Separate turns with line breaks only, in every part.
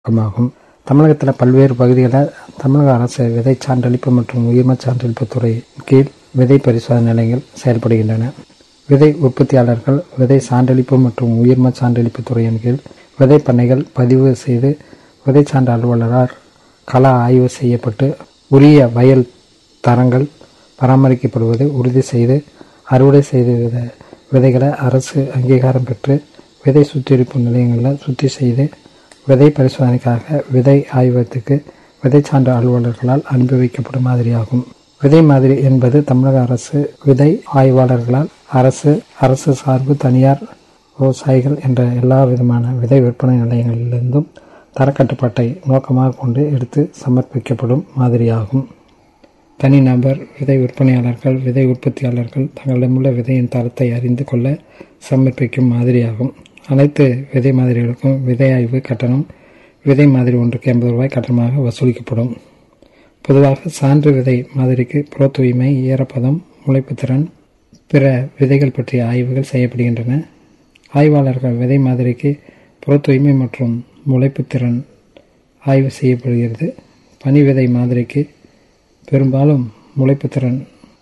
ஆகும் தமிழகத்தில் பல்வேறு பகுதிகளில் தமிழக அரசு விதை சான்றளிப்பு மற்றும் உயிர்மச் சான்றளிப்பு துறை கீழ் விதை பரிசோதனை நிலையங்கள் செயல்படுகின்றன விதை உற்பத்தியாளர்கள் விதை சான்றளிப்பு மற்றும் உயிர்மச் சான்றளிப்பு துறையின் கீழ் விதை பண்ணைகள் பதிவு செய்து விதை சான்று அலுவலரால் கள ஆய்வு செய்யப்பட்டு உரிய வயல் தரங்கள் பராமரிக்கப்படுவதை உறுதி செய்து அறுவடை செய்த வித விதைகளை அரசு அங்கீகாரம் பெற்று விதை சுத்திகரிப்பு நிலையங்களில் சுத்தி செய்து விதை பரிசோதனைக்காக விதை ஆய்வகத்துக்கு விதை சான்று அலுவலர்களால் அனுப்பி வைக்கப்படும் மாதிரியாகும் விதை மாதிரி என்பது தமிழக அரசு விதை ஆய்வாளர்களால் அரசு அரசு சார்பு தனியார் விவசாயிகள் என்ற எல்லா விதமான விதை விற்பனை நிலையங்களிலிருந்தும் தரக்கட்டுப்பாட்டை நோக்கமாக கொண்டு எடுத்து சமர்ப்பிக்கப்படும் மாதிரியாகும் தனிநபர் விதை விற்பனையாளர்கள் விதை உற்பத்தியாளர்கள் தங்களிடமுள்ள விதையின் தரத்தை அறிந்து கொள்ள சமர்ப்பிக்கும் மாதிரியாகும் அனைத்து விதை மாதிரிகளுக்கும் விதை ஆய்வு கட்டணம் விதை மாதிரி ஒன்றுக்கு எண்பது ரூபாய் கட்டணமாக வசூலிக்கப்படும் பொதுவாக சான்று விதை மாதிரிக்கு புற தூய்மை ஈரப்பதம் முளைப்புத்திறன் பிற விதைகள் பற்றிய ஆய்வுகள் செய்யப்படுகின்றன ஆய்வாளர்கள் விதை மாதிரிக்கு புற தூய்மை மற்றும் முளைப்புத்திறன் ஆய்வு செய்யப்படுகிறது பனி விதை மாதிரிக்கு பெரும்பாலும் முளைப்புத்திறன்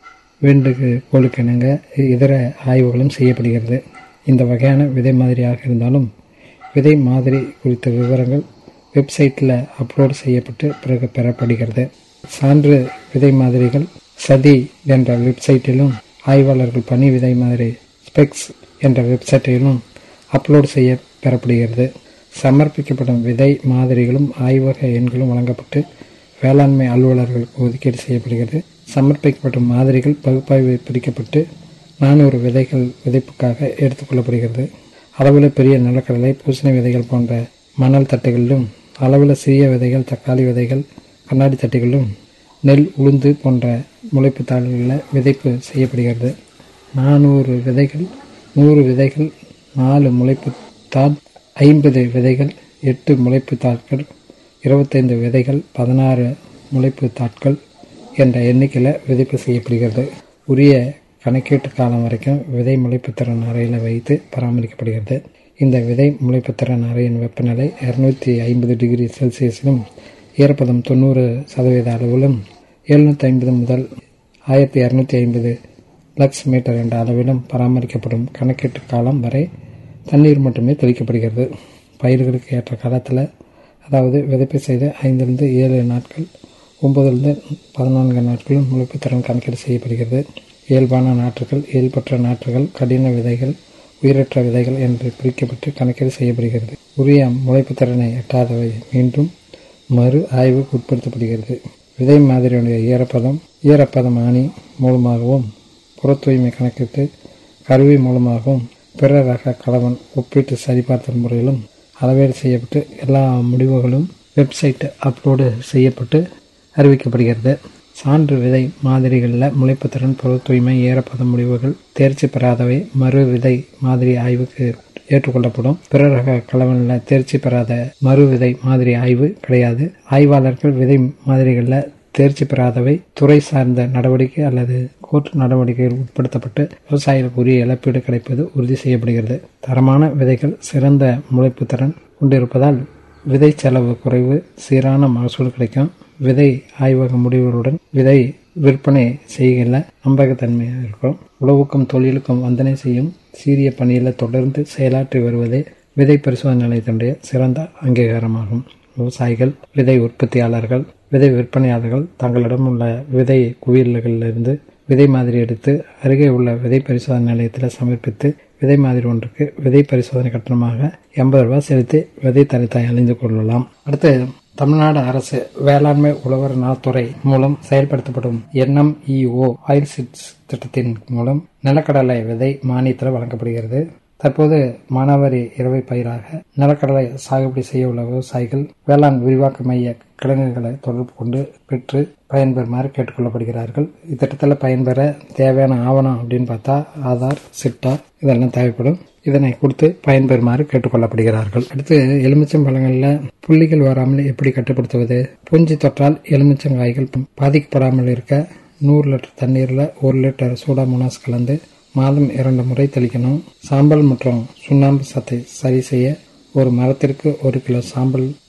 வேண்டுகோளுக்கிணங்க இதர ஆய்வுகளும் செய்யப்படுகிறது இந்த வகையான விதை மாதிரியாக இருந்தாலும் விதை மாதிரி குறித்த விவரங்கள் வெப்சைட்டில் அப்லோட் செய்யப்பட்டு பிறகு பெறப்படுகிறது சான்று விதை மாதிரிகள் சதி என்ற வெப்சைட்டிலும் ஆய்வாளர்கள் பனி விதை மாதிரி ஸ்பெக்ஸ் என்ற வெப்சைட்டிலும் அப்லோட் செய்ய பெறப்படுகிறது சமர்ப்பிக்கப்படும் விதை மாதிரிகளும் ஆய்வக எண்களும் வழங்கப்பட்டு வேளாண்மை அலுவலர்களுக்கு ஒதுக்கீடு செய்யப்படுகிறது சமர்ப்பிக்கப்பட்ட மாதிரிகள் பகுப்பாய்வு பிரிக்கப்பட்டு நானூறு விதைகள் விதைப்புக்காக எடுத்துக்கொள்ளப்படுகிறது அளவில் பெரிய நிலக்கடலை பூசணி விதைகள் போன்ற மணல் தட்டுகளிலும் அளவில் சிறிய விதைகள் தக்காளி விதைகள் கண்ணாடி தட்டுகளிலும் நெல் உளுந்து போன்ற முளைப்பு தாள்களில் விதைப்பு செய்யப்படுகிறது நானூறு விதைகள் நூறு விதைகள் நாலு முளைப்பு தாள் ஐம்பது விதைகள் எட்டு முளைப்பு தாட்கள் இருபத்தைந்து விதைகள் பதினாறு முளைப்பு தாட்கள் என்ற எண்ணிக்கையில் விதைப்பு செய்யப்படுகிறது உரிய கணக்கீட்டு காலம் வரைக்கும் விதை முளைப்புத்திறன் அறையில் வைத்து பராமரிக்கப்படுகிறது இந்த விதை முளைப்புத்திறன் அறையின் வெப்பநிலை இரநூத்தி ஐம்பது டிகிரி செல்சியஸிலும் ஈரப்பதம் தொண்ணூறு சதவீத அளவிலும் எழுநூற்றி ஐம்பது முதல் ஆயிரத்தி இரநூத்தி ஐம்பது லக்ஸ் மீட்டர் என்ற அளவிலும் பராமரிக்கப்படும் கணக்கீட்டு காலம் வரை தண்ணீர் மட்டுமே தெளிக்கப்படுகிறது பயிர்களுக்கு ஏற்ற காலத்தில் அதாவது விதைப்பு செய்த ஐந்திலிருந்து ஏழு நாட்கள் ஒன்பதிலிருந்து பதினான்கு நாட்களும் முளைப்புத்திறன் கணக்கீடு செய்யப்படுகிறது இயல்பான நாற்றுகள் இயல்பற்ற நாற்றுகள் கடின விதைகள் உயிரற்ற விதைகள் என்று பிரிக்கப்பட்டு கணக்கீடு செய்யப்படுகிறது உரிய முளைப்பு திறனை எட்டாதவை மீண்டும் மறு ஆய்வுக்கு உட்படுத்தப்படுகிறது விதை மாதிரியுடைய ஈரப்பதம் ஈரப்பதம் ஆணி மூலமாகவும் புற தூய்மை கணக்கிட்டு கருவி மூலமாகவும் பிற ரக கலவன் ஒப்பிட்டு சரிபார்த்தல் முறையிலும் அளவீடு செய்யப்பட்டு எல்லா முடிவுகளும் வெப்சைட் அப்லோடு செய்யப்பட்டு அறிவிக்கப்படுகிறது சான்று விதை மாதிரிகளில் முளைப்புத்திறன் புற தூய்மை ஈரப்பதம் முடிவுகள் தேர்ச்சி பெறாதவை மறு விதை மாதிரி ஆய்வுக்கு ஏற்றுக்கொள்ளப்படும் பிற ரக கலவனில் தேர்ச்சி பெறாத மறு விதை மாதிரி ஆய்வு கிடையாது ஆய்வாளர்கள் விதை மாதிரிகளில் தேர்ச்சி பெறாதவை துறை சார்ந்த நடவடிக்கை அல்லது கோர்ட் நடவடிக்கைகள் உட்படுத்தப்பட்டு விவசாயிகளுக்கு உரிய இழப்பீடு கிடைப்பது உறுதி செய்யப்படுகிறது தரமான விதைகள் சிறந்த முளைப்பு திறன் கொண்டிருப்பதால் விதை செலவு குறைவு சீரான மகசூல் கிடைக்கும் விதை ஆய்வக முடிவுகளுடன் விதை விற்பனை செய்கையில் நம்பகத்தன்மையாக இருக்கும் உழவுக்கும் தொழிலுக்கும் வந்தனை செய்யும் சீரிய பணியில் தொடர்ந்து செயலாற்றி வருவதே விதை பரிசோதனை நிலையத்தினுடைய சிறந்த அங்கீகாரமாகும் விவசாயிகள் விதை உற்பத்தியாளர்கள் விதை விற்பனையாளர்கள் தங்களிடம் உள்ள விதை குவியல்களிலிருந்து விதை மாதிரி எடுத்து அருகே உள்ள விதை பரிசோதனை நிலையத்தில் சமர்ப்பித்து விதை மாதிரி ஒன்றுக்கு விதை பரிசோதனை கட்டணமாக எண்பது ரூபாய் செலுத்தி விதை தரத்தை அணிந்து கொள்ளலாம் அடுத்து தமிழ்நாடு அரசு வேளாண்மை உழவர் நலத்துறை மூலம் செயல்படுத்தப்படும் என்எம்இஓ ஆயில் சீட்ஸ் திட்டத்தின் மூலம் நிலக்கடலை விதை மானியத்தில் வழங்கப்படுகிறது தற்போது மானாவாரி இரவை பயிராக நிலக்கடலை சாகுபடி செய்ய உள்ள விவசாயிகள் வேளாண் விரிவாக்க மைய கிழங்குகளை தொடர்பு கொண்டு பெற்று பயன்பெறுமாறு கேட்டுக்கொள்ளப்படுகிறார்கள் இத்திட்டத்தில் பயன்பெற தேவையான ஆவணம் அப்படின்னு பார்த்தா ஆதார் சிட்டா இதெல்லாம் தேவைப்படும் இதனை கொடுத்து பயன்பெறுமாறு கேட்டுக்கொள்ளப்படுகிறார்கள் அடுத்து எலுமிச்சம் பழங்களில் புள்ளிகள் வராமல் எப்படி கட்டுப்படுத்துவது பூஞ்சி தொற்றால் எலுமிச்சங்காய்கள் பாதிக்கப்படாமல் இருக்க நூறு லிட்டர் தண்ணீரில் ஒரு லிட்டர் சூடாமோனாஸ் கலந்து மாதம் இரண்டு முறை தெளிக்கணும் சாம்பல் மற்றும் சுண்ணாம்பு சத்தை சரி செய்ய ஒரு மரத்திற்கு ஒரு கிலோ சாம்பல்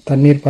தண்ணீர்